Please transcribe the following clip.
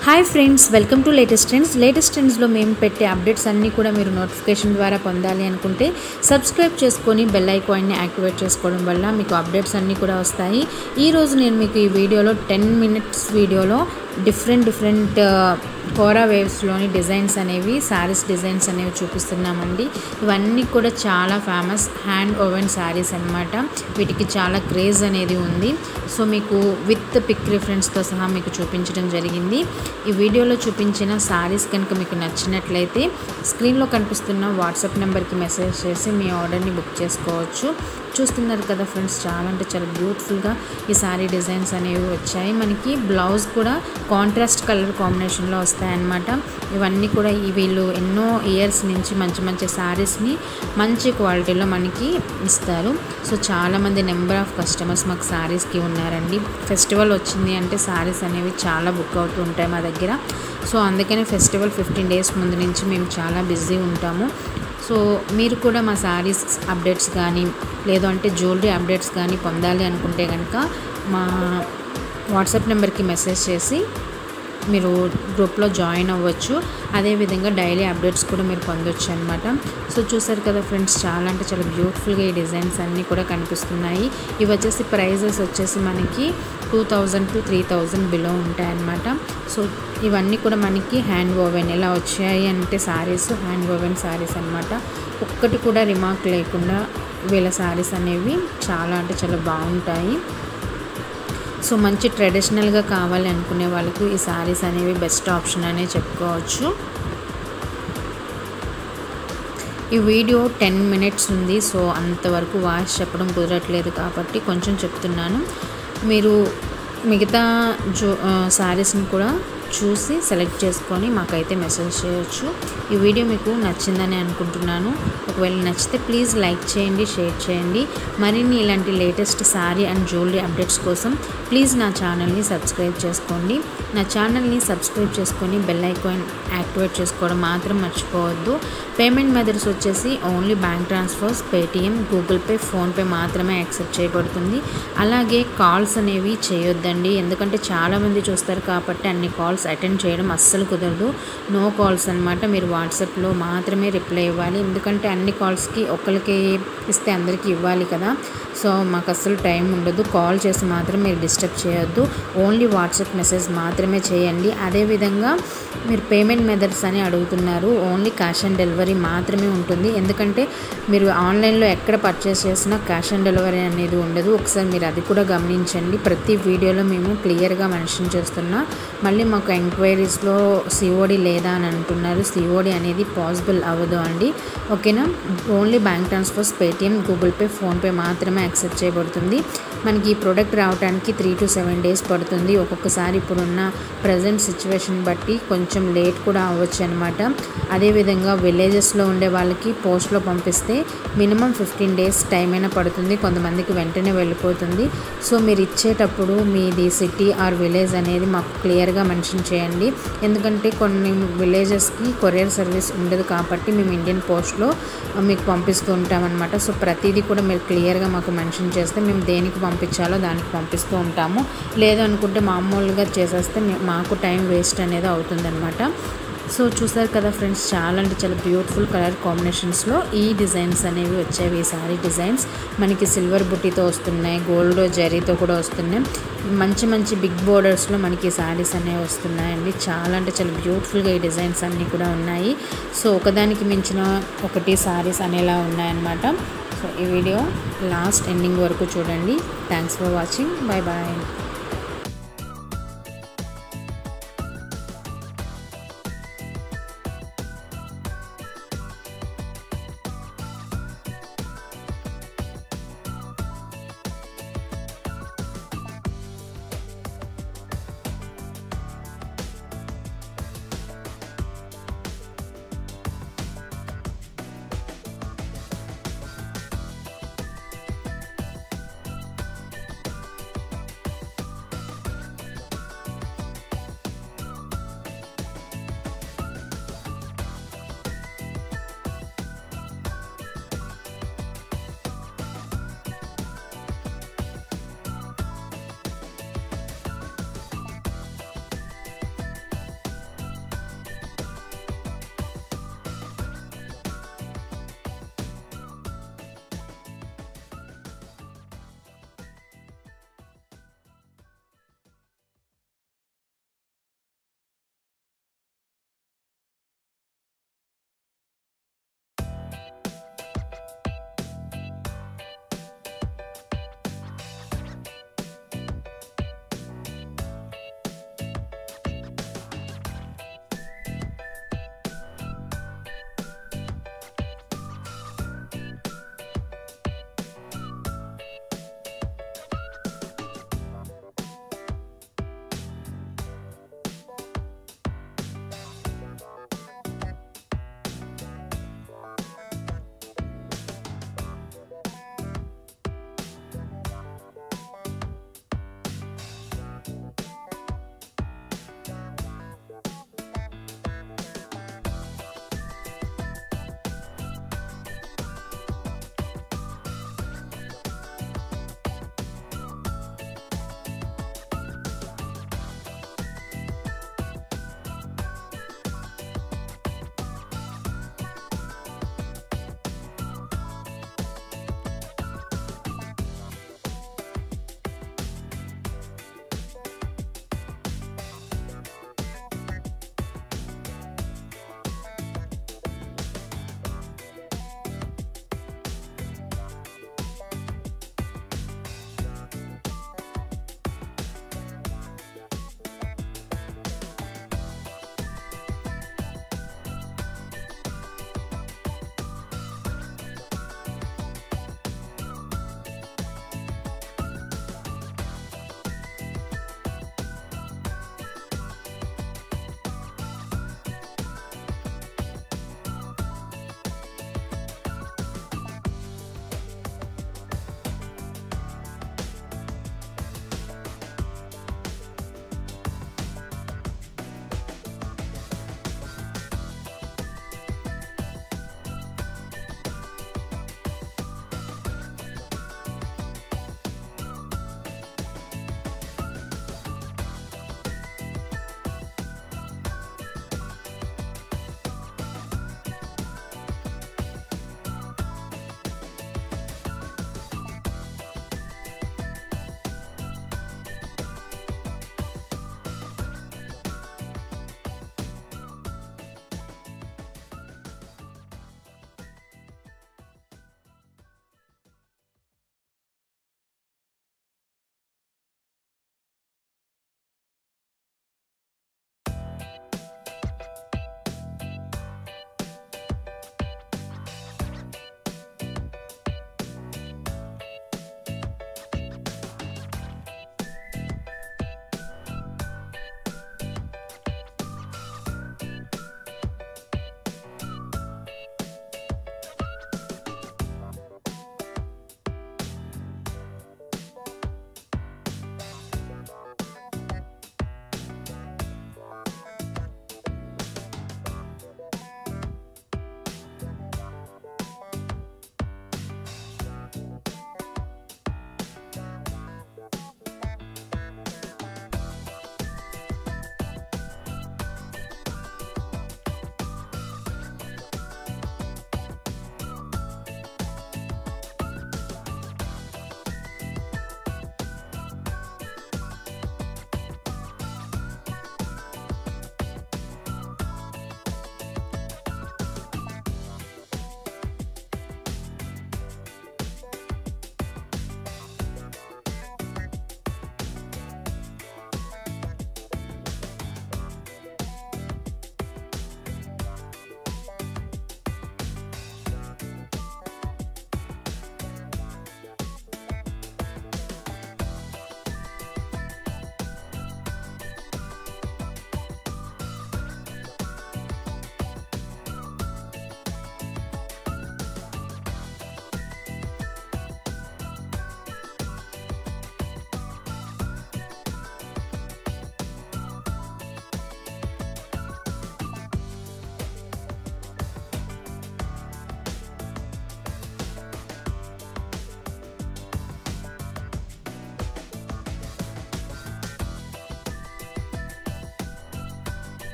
hi friends welcome to latest trends latest ట్రెండ్స్లో మేము పెట్టే అప్డేట్స్ అన్నీ కూడా మీరు నోటిఫికేషన్ ద్వారా పొందాలి అనుకుంటే సబ్స్క్రైబ్ చేసుకొని బెల్ ఐకాన్ని యాక్టివేట్ చేసుకోవడం వల్ల మీకు అప్డేట్స్ అన్నీ కూడా వస్తాయి ఈరోజు నేను మీకు ఈ వీడియోలో టెన్ మినిట్స్ వీడియోలో డిఫరెంట్ డిఫరెంట్ కోరా వేవ్స్లోని డిజైన్స్ అనేవి శారీస్ డిజైన్స్ అనేవి చూపిస్తున్నామండి ఇవన్నీ కూడా చాలా ఫేమస్ హ్యాండ్ ఓవెన్ శారీస్ అనమాట వీటికి చాలా క్రేజ్ అనేది ఉంది సో మీకు విత్ పిక్ రిఫరెన్స్తో సహా మీకు చూపించడం జరిగింది ఈ వీడియోలో చూపించిన శారీస్ కనుక మీకు నచ్చినట్లయితే స్క్రీన్లో కనిపిస్తున్న వాట్సాప్ నెంబర్కి మెసేజ్ చేసి మీ ఆర్డర్ని బుక్ చేసుకోవచ్చు చూస్తున్నారు కదా ఫ్రెండ్స్ చాలా అంటే చాలా బ్యూటిఫుల్గా ఈ శారీ డిజైన్స్ అనేవి వచ్చాయి మనకి బ్లౌజ్ కూడా కాంట్రాస్ట్ కలర్ కాంబినేషన్లో వస్తాయన్నమాట ఇవన్నీ కూడా ఈ వీళ్ళు ఎన్నో ఇయర్స్ నుంచి మంచి మంచి శారీస్ని మంచి క్వాలిటీలో మనకి ఇస్తారు సో చాలామంది నెంబర్ ఆఫ్ కస్టమర్స్ మాకు శారీస్కి ఉన్నారండి ఫెస్టివల్ వచ్చింది అంటే శారీస్ అనేవి చాలా బుక్ అవుతూ ఉంటాయి మా దగ్గర సో అందుకనే ఫెస్టివల్ ఫిఫ్టీన్ డేస్ ముందు నుంచి మేము చాలా బిజీ ఉంటాము సో మీరు కూడా మా శారీస్ అప్డేట్స్ కానీ లేదు అంటే జ్యువెలరీ అప్డేట్స్ కానీ పొందాలి అనుకుంటే కనుక మా వాట్సాప్ నెంబర్కి మెసేజ్ చేసి మీరు గ్రూప్లో జాయిన్ అవ్వచ్చు అదేవిధంగా డైలీ అప్డేట్స్ కూడా మీరు పొందొచ్చు అనమాట సో చూసారు కదా ఫ్రెండ్స్ చాలా అంటే చాలా బ్యూటిఫుల్గా ఈ డిజైన్స్ అన్నీ కూడా కనిపిస్తున్నాయి ఇవి వచ్చేసి ప్రైజెస్ వచ్చేసి మనకి two thousand to three thousand below ఉంటాయన్నమాట సో ఇవన్నీ కూడా మనకి హ్యాండ్ ఓవెన్ ఎలా వచ్చాయి అంటే శారీస్ హ్యాండ్ ఓవెన్ శారీస్ అనమాట ఒక్కటి కూడా రిమార్క్ లేకుండా వీళ్ళ శారీస్ అనేవి చాలా అంటే చాలా బాగుంటాయి సో మంచి ట్రెడిషనల్గా కావాలి అనుకునే వాళ్ళకు ఈ శారీస్ అనేవి బెస్ట్ ఆప్షన్ అనే చెప్పుకోవచ్చు ఈ వీడియో టెన్ మినిట్స్ ఉంది సో అంతవరకు వాయిస్ చెప్పడం కుదరట్లేదు కాబట్టి కొంచెం చెప్తున్నాను మీరు మిగతా జో శారీస్ని కూడా చూసి సెలెక్ట్ చేసుకొని మాకైతే మెసేజ్ చేయొచ్చు ఈ వీడియో మీకు నచ్చిందని అనుకుంటున్నాను ఒకవేళ నచ్చితే ప్లీజ్ లైక్ చేయండి షేర్ చేయండి మరిన్ని ఇలాంటి latest sari and jewellery updates కోసం ప్లీజ్ నా ఛానల్ని సబ్స్క్రైబ్ చేసుకోండి నా ఛానల్ని సబ్స్క్రైబ్ చేసుకొని బెల్ ఐకాన్ యాక్టివేట్ చేసుకోవడం మాత్రం మర్చిపోవద్దు పేమెంట్ మెథడ్స్ వచ్చేసి only bank transfers Paytm Google Pay PhonePe మాత్రమే యాక్సెప్ట్ చేయబడుతుంది అలాగే కాల్స్ అనేవి చేయొద్దండి ఎందుకంటే చాలామంది చూస్తారు కాబట్టి అన్ని కాల్స్ అటెండ్ చేయడం అస్సలు కుదరదు నో కాల్స్ అనమాట మీరు వాట్సాప్లో మాత్రమే రిప్లై ఇవ్వాలి ఎందుకంటే అన్ని కాల్స్కి ఒకరికి ఇస్తే అందరికీ ఇవ్వాలి కదా సో మాకు అస్సలు టైం ఉండదు కాల్ చేసి మాత్రం మీరు డిస్టర్బ్ చేయొద్దు ఓన్లీ వాట్సాప్ మెసేజ్ మాత్రమే చేయండి అదేవిధంగా మీరు పేమెంట్ మెథడ్స్ అని అడుగుతున్నారు ఓన్లీ క్యాష్ ఆన్ డెలివరీ మాత్రమే ఉంటుంది ఎందుకంటే మీరు ఆన్లైన్లో ఎక్కడ పర్చేస్ చేసినా క్యాష్ ఆన్ డెలివరీ అనేది ఉండదు ఒకసారి మీరు అది కూడా గమనించండి ప్రతి వీడియోలో మేము క్లియర్గా మెన్షన్ చేస్తున్నా మళ్ళీ మాకు ఎంక్వైరీస్లో సిఓడి లేదా అని అంటున్నారు సిఓడి అనేది పాసిబుల్ అవ్వదు అండి ఓకేనా only bank transfers Paytm Google Pay PhonePe మాత్రమే యాక్సెప్ట్ చేయబడుతుంది మనకి ఈ ప్రోడక్ట్ రావడానికి త్రీ టు సెవెన్ డేస్ పడుతుంది ఒక్కొక్కసారి ఇప్పుడున్న ప్రజెంట్ సిచ్యువేషన్ బట్టి కొంచెం లేట్ కూడా అవ్వచ్చు అనమాట అదేవిధంగా విలేజెస్లో ఉండే వాళ్ళకి పోస్ట్లో పంపిస్తే మినిమం ఫిఫ్టీన్ డేస్ టైం అయినా పడుతుంది కొంతమందికి వెంటనే వెళ్ళిపోతుంది సో మీరు ఇచ్చేటప్పుడు మీది సిటీ ఆర్ విలేజ్ అనేది మాకు క్లియర్గా మెన్షన్ చేయండి ఎందుకంటే కొన్ని విలేజెస్కి కొరియర్ సర్వీస్ ఉండదు కాబట్టి మేము ఇండియన్ పోస్ట్లో మీకు పంపిస్తూ ఉంటామన్నమాట సో ప్రతిదీ కూడా మీరు క్లియర్గా మాకు మెన్షన్ చేస్తే మేము దేనికి పంపించాలో దానికి పంపిస్తూ ఉంటాము లేదు అనుకుంటే మామూలుగా చేసేస్తే మాకు టైం వేస్ట్ అనేది అవుతుందన్నమాట సో చూసారు కదా ఫ్రెండ్స్ చాలా అంటే చాలా బ్యూటిఫుల్ కలర్ కాంబినేషన్స్లో ఈ డిజైన్స్ అనేవి వచ్చాయి ఈ సారీ డిజైన్స్ మనకి సిల్వర్ బుట్టితో వస్తున్నాయి గోల్డ్ జరీతో కూడా వస్తున్నాయి మంచి మంచి బిగ్ బోర్డర్స్లో మనకి శారీస్ అనేవి వస్తున్నాయండి చాలా అంటే చాలా బ్యూటిఫుల్గా ఈ డిజైన్స్ అన్నీ కూడా ఉన్నాయి సో ఒకదానికి మించిన ఒకటి శారీస్ అనేలా ఉన్నాయన్నమాట సో ఈ వీడియో లాస్ట్ ఎండింగ్ వరకు చూడండి thanks for watching bye bye